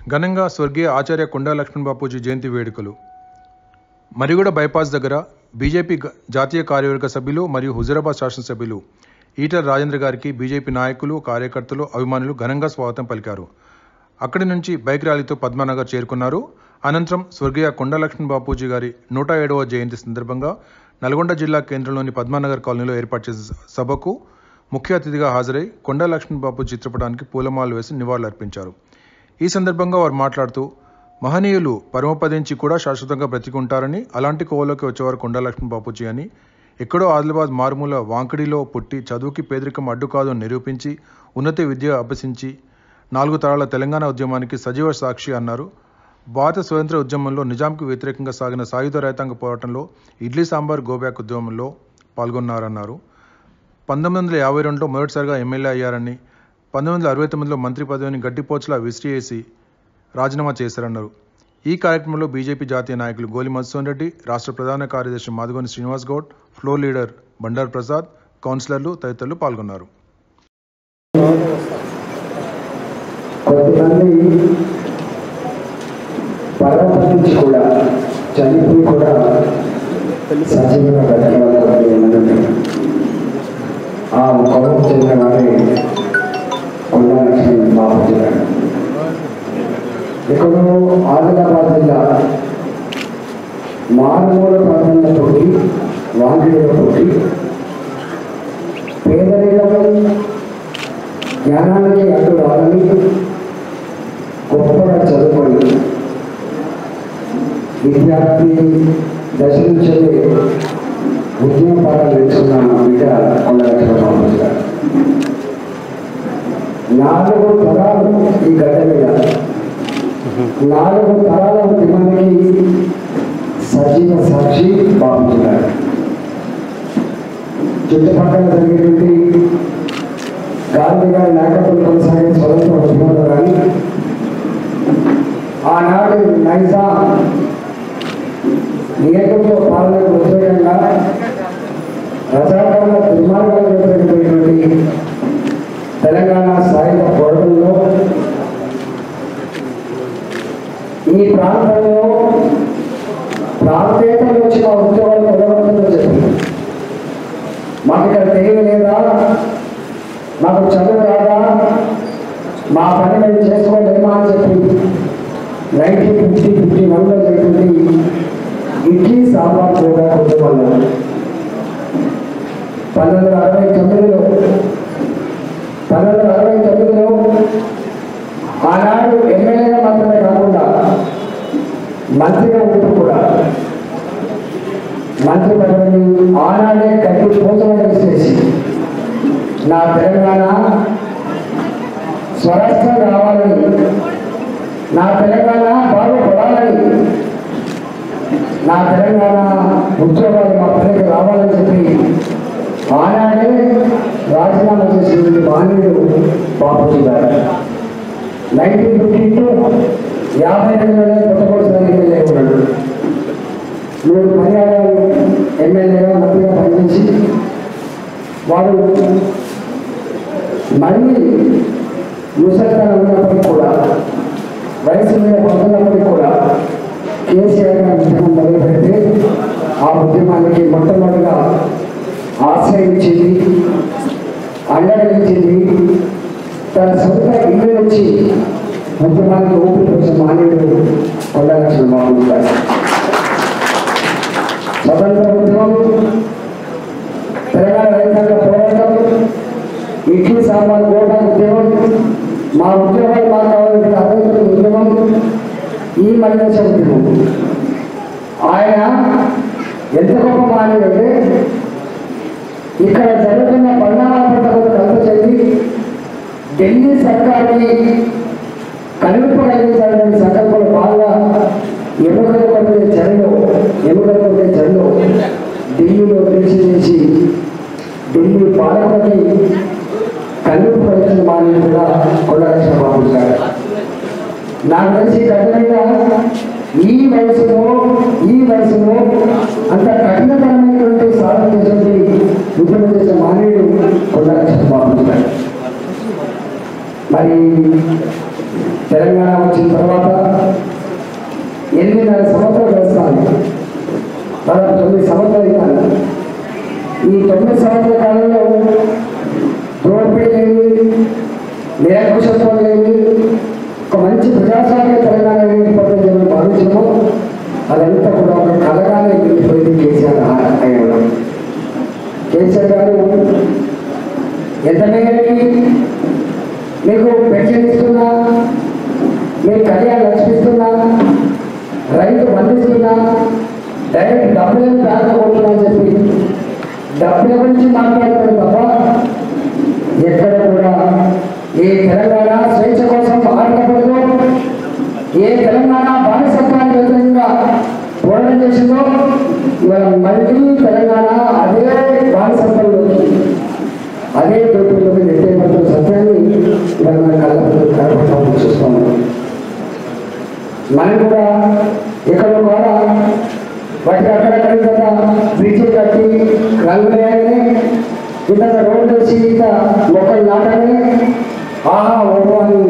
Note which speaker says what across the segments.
Speaker 1: ఘనంగా స్వర్గీయ ఆచార్య కొండా లక్ష్మణ్ బాపూజీ జయంతి వేడుకలు మరిగూడ బైపాస్ దగ్గర బీజేపీ గ- జాతీయ కార్యవర్గ సభ్యులు మరియు హుజురాబాద్ శాసనసభ్యులు ఈటల రాజేంద్ర గారికి బీజేపీ నాయకులు కార్యకర్తలు అభిమానులు ఘనంగా స్వాగతం పలికారు అక్కడి నుంచి బైక్ ర్యాలీతో పద్మానగర్ చేరుకున్నారు అనంతరం స్వర్గీయ కొండా లక్ష్మణ్ బాపూజీ గారి నూట ఏడవ జయంతి సందర్భంగా నల్గొండ జిల్లా కేంద్రంలోని పద్మానగర్ కాలనీలో ఏర్పాటు చేసిన సభకు ముఖ్య అతిథిగా హాజరై కొండా లక్ష్మణ్ బాపూ చిత్రపటానికి పూలమాలలు వేసి నివాళులర్పించారు ఈ సందర్భంగా వారు మాట్లాడుతూ మహనీయులు పరమపదించి కూడా శాశ్వతంగా బ్రతికుంటారని అలాంటి కోవలోకి వచ్చేవారు కొండా లక్ష్మణ్ బాపూజీ అని ఎక్కడో ఆదిలాబాద్ మారుమూల వాంకడిలో పుట్టి చదువుకి పేదరికం అడ్డు కాదు అని నిరూపించి ఉన్నత విద్య అభ్యసించి నాలుగు తరాల తెలంగాణ ఉద్యమానికి సజీవ సాక్షి అన్నారు భారత స్వతంత్ర ఉద్యమంలో నిజాంకి వ్యతిరేకంగా సాగిన సాయుధ రైతాంగ పోరాటంలో ఇడ్లీ సాంబార్ గోబ్యాక్ ఉద్యమంలో పాల్గొన్నారన్నారు పంతొమ్మిది వందల యాభై రెండులో మొదటిసారిగా ఎమ్మెల్యే అయ్యారని పంతొమ్మిది వందల అరవై తొమ్మిదిలో మంత్రి పదవిని గడ్డిపోచలా విసిరియేసి రాజీనామా చేశారన్నారు ఈ కార్యక్రమంలో బీజేపీ జాతీయ నాయకులు గోలి మధుసూదన్ రెడ్డి రాష్ట్ర ప్రధాన కార్యదర్శి మాదిగోని శ్రీనివాస్ గౌడ్ ఫ్లోర్ లీడర్ బండారు ప్రసాద్ కౌన్సిలర్లు తదితరులు పాల్గొన్నారు
Speaker 2: కొంతమంది పర్వతం నుంచి కూడా చనిపోయి కూడా సజీవంగా బతకగలరు ఆ కొరకు చెందిన వారి కొండా లక్ష్మణ్ బాబు గారు ఇక్కడ ఆదిలాబాద్ జిల్లా మారుమూల ప్రాంతాలతోటి వాంగిలతోటి పేదరికము జ్ఞానానికి అడ్డు రాదని గొప్పగా చదువుకొని విద్యార్థి దశ నుంచి ఉద్యమ పాఠాలు నేర్చుకున్న బిడ్డ కొండలక్ష్మణరావు గారు నాలుగు తరాలు ఈ గడ్డ మీద నాలుగు తరాల ఉద్యమానికి సజీవ సాక్షి బాబు గారు చుట్టుపక్కల జరిగేటువంటి గాంధీ గారి నాయకత్వం కొనసాగే స్వతంత్ర ఉద్యమంలో కానీ ఆనాడు నైజాం నియతంలో పాలనకు వ్యతిరేకంగా రజాకాల దుర్మార్గాలకు వ్యతిరేకమైనటువంటి తెలంగాణ సాయుధ పోరాటంలో ఈ ప్రాంతంలో ప్రాంతేతర వచ్చిన ఉద్యోగాలు నిలబడుతుందని చెప్పి మాకు ఇక్కడ తెలివి లేదా మాకు చదువు రాదా మా పని మేము చేసుకోలేమా అని చెప్పి నైన్టీన్ ఫిఫ్టీ ఫిఫ్టీ వన్లో జరిగింది ఇడ్లీ సాంబార్ కూడా కుటుంబంలో పంతొమ్మిది వందల అరవై తొమ్మిదిలో పంతొమ్మిది వందల అరవై తొమ్మిదిలో ఆనాడు ఎమ్మెల్యేగా మాత్రమే కాకుండా మంత్రిగా ఉంటూ కూడా మంత్రి పదవిని ఆనాడే కట్టి పోతలు చేసి నా తెలంగాణ స్వరాష్ట్రం రావాలని నా తెలంగాణ బాగుపడాలని నా తెలంగాణ ఉద్యోగాలు మా పిల్లలకి రావాలని చెప్పి ఆనాడే రాజీనామా చేసినటువంటి మాన్యుడు బాపూజీ గారు నైన్టీన్ ఫిఫ్టీ టూ యాభై రెండులోనే పుట్టకొడుతున్న ఎమ్మెల్యే ఉన్నాడు మూడు పర్యాయాలు ఎమ్మెల్యేగా మంత్రిగా పనిచేసి వారు మళ్ళీ ముసలితనం ఉన్నప్పటికీ కూడా వయసు మీద పడుతున్నప్పటికీ కూడా కేసీఆర్ గారు ఉద్యమం మొదలు పెడితే ఆ ఉద్యమానికి మొట్టమొదటిగా ఆశ్రయించింది అండగించింది తన సొంత ఇల్లు నుంచి ఉద్యమానికి ఊపిరి వచ్చిన మానవుడు కొండలక్ష్మణ బాబు గారు స్వతంత్ర ఉద్యమం తెలంగాణ రైతాంగ పోరాటం ఇడ్లీ సాంబార్ కోట ఉద్యమం మా ఉద్యోగాలు మాకు కావాలంటే అభివృద్ధి ఉద్యమం ఈ మధ్య ఉద్యమం ఆయన ఎంత గొప్ప మానేదంటే ఇక్కడ జరుగుతున్న పరిణామాల పట్ల కొంత కలత చెంది ఢిల్లీ సర్కార్ని కనువిప్పు కలిగించాలనే సంకల్పంలో బాగా ఎముకలు కొట్టే చర్యలో ఎముకలు కొట్టే చర్యలో ఢిల్లీలో పిలిచి చేసి ఢిల్లీ పాలకులకి కనువిప్పు కలిగించిన మానేది కూడా కొండలక్ష్మ బాబు గారు నాకు తెలిసి గడ్డ మీద ఈ వయసులో ఈ వయసులో అంత కఠినతరమైనటువంటి సాధన చేసేది ఉద్యమం చేసే మానవుడు కొండలక్ష్మ బాబు గారు మరి తెలంగాణ వచ్చిన తర్వాత ఎనిమిదిన్నర సంవత్సరాలు వస్తాను దాదాపు తొమ్మిది సంవత్సరాలు కాదు ఈ తొమ్మిది సంవత్సరాల కాలంలో దోపిడీ లేని నిరంకుశత్వం లేని ఒక మంచి ప్రజాస్వామ్య తెలంగాణ ఏర్పడుతుంది అని భావించము అదంతా కూడా ఒక కలగానే వెళ్ళిపోయింది కేసీఆర్ అయ్యడం కేసీఆర్ గారు ఎంత మేరకి మీకు పెన్షన్ ఇస్తున్నా మీకు కళ్యాణ్ లక్ష్మిస్తున్నా రైతు బంధిస్తున్నా డైరెక్ట్ డబ్బులు బ్యాంక్ కొట్టున్నా అని చెప్పి డబ్బుల గురించి మాట్లాడతారు తప్ప ఎక్కడ కూడా ఏ తెలంగాణ స్వేచ్ఛ కోసం ఆడకూడదు ఏ తెలంగాణ బానిసత్వానికి వ్యతిరేకంగా పోరాటం చేసిందో ఇవాళ మళ్ళీ తెలంగాణ అదే బానిసత్వంలోకి అదే దోపిడీలోకి నెట్టేయబడుతున్న సత్యాన్ని ఇవాళ మన కళ్ళ కనపడతాం చూస్తాము మనం కూడా ఎక్కడో కూడా వాటికి అక్కడక్కడ కదా బ్రిడ్జి కట్టి రంగు వేయగానే ఇంత రోడ్డు వేసి ఇంత మొక్కలు నాటగానే ఆహా ఓహో అని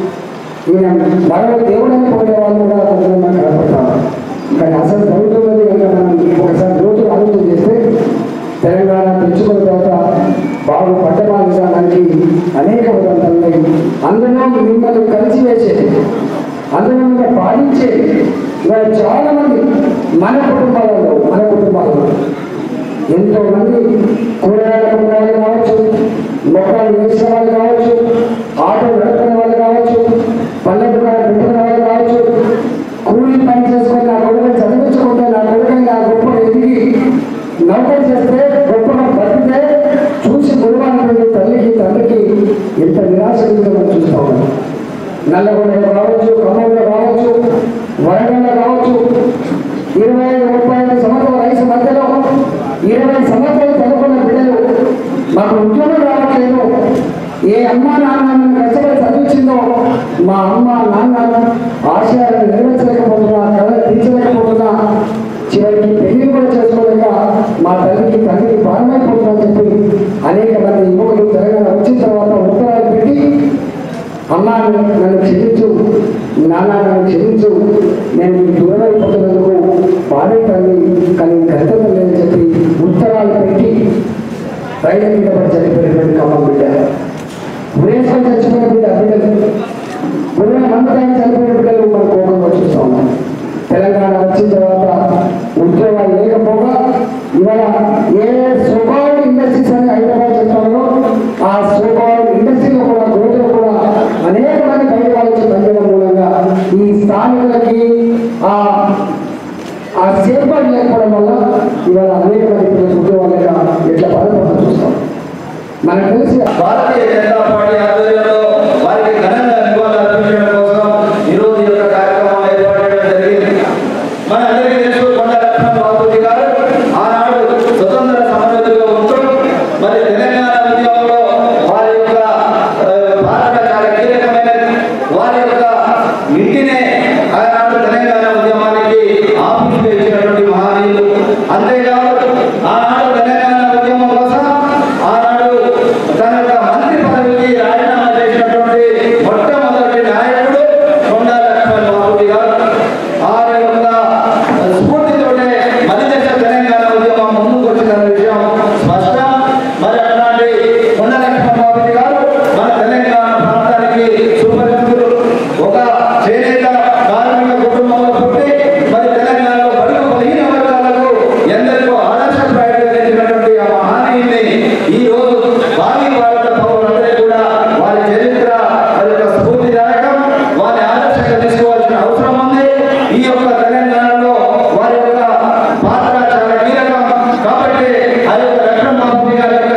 Speaker 2: ఈయన మరో దేవుడని పోయే వాళ్ళు కూడా కొంతమంది మనకు కనపడతారు కానీ అసలు జరుగుతున్నది కనుక మనం ఒకసారి రోజు ఆలోచన చేస్తే తెలంగాణ తెచ్చుకున్న తర్వాత బాబు పట్టణాల విధానానికి అనేక ఉదాహరణలు ఉన్నాయి అందులో మిమ్మల్ని కలిసి వేసేది అందులో మిమ్మల్ని పాటించేది ఇవాళ చాలా మంది మన కుటుంబాలలో మన కుటుంబాలలో ఎంతో మంది కూరగాయల కుటుంబాలు కావచ్చు మొక్కలు వేసిన వాళ్ళు కావచ్చు ఆటో నడుపుకునే వాళ్ళు కావచ్చు పళ్ళ దుకాణం పెట్టుకునే వాళ్ళు కావచ్చు కూలీ పని చేసుకొని నా కొడుకుని చదివించుకుంటే నా కొడుకుని నా గొప్ప ఎదిగి నౌకరి చేస్తే గొప్పగా బతికితే చూసి గురువానికి తల్లికి తండ్రికి ఎంత నిరాశ మనం చూస్తా ఉన్నాం నల్లగొండలో కావచ్చు ఖమ్మంలో కావచ్చు వరంగల్లో కావచ్చు ఇరవై ఐదు ముప్పై ఐదు సంవత్సరాల వయసు మధ్యలో ఇరవై సంవత్సరాలు చదువుకున్న బిడ్డలు మాకు ఉద్యోగం రావట్లేదు ఏ అమ్మ నాన్న నన్ను కష్టపడి చదివించిందో మా అమ్మ నాన్న ఆశయాలను నెరవేర్చలేకపోతున్నా కళ తీర్చలేకపోతున్నా చివరికి పెళ్లి కూడా చేసుకోలేక మా తల్లికి తండ్రికి భారమైపోతున్నా అని చెప్పి అనేక మంది యువకులు తెలంగాణ వచ్చిన తర్వాత ఉత్తరాలు పెట్టి అమ్మా నన్ను క్షమించు నాన్న నన్ను క్షమించు నేను నీకు దూరం అయిపోతున్నందుకు బాధే తల్లి కానీ కర్తవ్యం లేదని చెప్పి ఉత్తరాలు పెట్టి రైలు మీద పడి చనిపోయినటువంటి కమ్మ బిడ్డ ఉరేసుకొని చచ్చిపోయిన బిడ్డ బిడ్డలు ఉదయం మంత్రాన్ని చనిపోయిన బిడ్డలు మన కోపంగా చూస్తా ఉన్నాం తెలంగాణ వచ్చిన తర్వాత ఉద్యోగాలు లేకపోగా ఇవాళ ఏ సోకాల్డ్ ఇండస్ట్రీస్ అని హైదరాబాద్ చెప్తామో ఆ సోకాల్డ్ ఇండస్ట్రీలో కూడా గ్రోత్లో కూడా అనేక మంది బయట వాళ్ళు వచ్చి పనిచేయడం మూలంగా ఈ స్థానికులకి ఆ ఆ సేఫ్గార్డ్ లేకపోవడం వల్ల ఇవాళ అనేక మంది పిల్లలు ఉద్యోగాలు లేక ఎట్లా బాధపడడం చూస్తాం మనకు తెలిసి
Speaker 3: భారతీయ జనతా పార్టీ ఆధ్వర్యంలో వారికి ఘనంగా నివాళులు అర్పించడం కోసం ఈరోజు ఈ యొక్క కార్యక్రమం ఏర్పాటు చేయడం జరిగింది మన అందరికీ తెలుసు కొండ లక్ష్మణ్ బాబుజీ గారు ఆనాడు స్వతంత్ర సమరయోధులుగా ఉంటూ మరి తెలంగాణ ఉద్యమంలో వారి యొక్క ఆ, పాత్ర చాలా కీలకమైనది వారి యొక్క ఇంటినే ఆనాడు తెలంగాణ ఉద్యమానికి ఆఫీస్ ఇచ్చినటువంటి మహనీయులు అంతేకాదు ఆనాడు తెలంగాణ ఉద్యమం కోసం ఆనాడు తన యొక్క మంత్రి పదవికి రాజీనామా చేసినటువంటి మొట్టమొదటి నాయకుడు కొండా లక్ష్మణ్ బాబుజీ గారు వారి యొక్క స్ఫూర్తితోనే మధ్యదేశ తెలంగాణ ఉద్యమం ముందుకు వచ్చిన విషయం స్పష్టం మరి అట్లాంటి కొండ లక్ష్మణ్ బాబుజీ గారు మన తెలంగాణ ప్రాంతానికి సుపరిచితులు ఒక చేనేత కార్మిక కుటుంబంలో పుట్టి మరి తెలంగాణలో బడుగు బలహీన వర్గాలకు ఎందరికో ఆదర్శప్రాయంగా నిలిచినటువంటి ఆ మహానీయుని ఈ రోజు భావి భారత పౌరులందరూ కూడా వారి చరిత్ర వారి యొక్క స్ఫూర్తిదాయకం వారి ఆదర్శంగా తీసుకోవాల్సిన అవసరం ఉంది ఈ యొక్క తెలంగాణలో వారి యొక్క పాత్ర చాలా కీలకం కాబట్టి ఆ యొక్క లక్ష్మణ్ బాబు గారి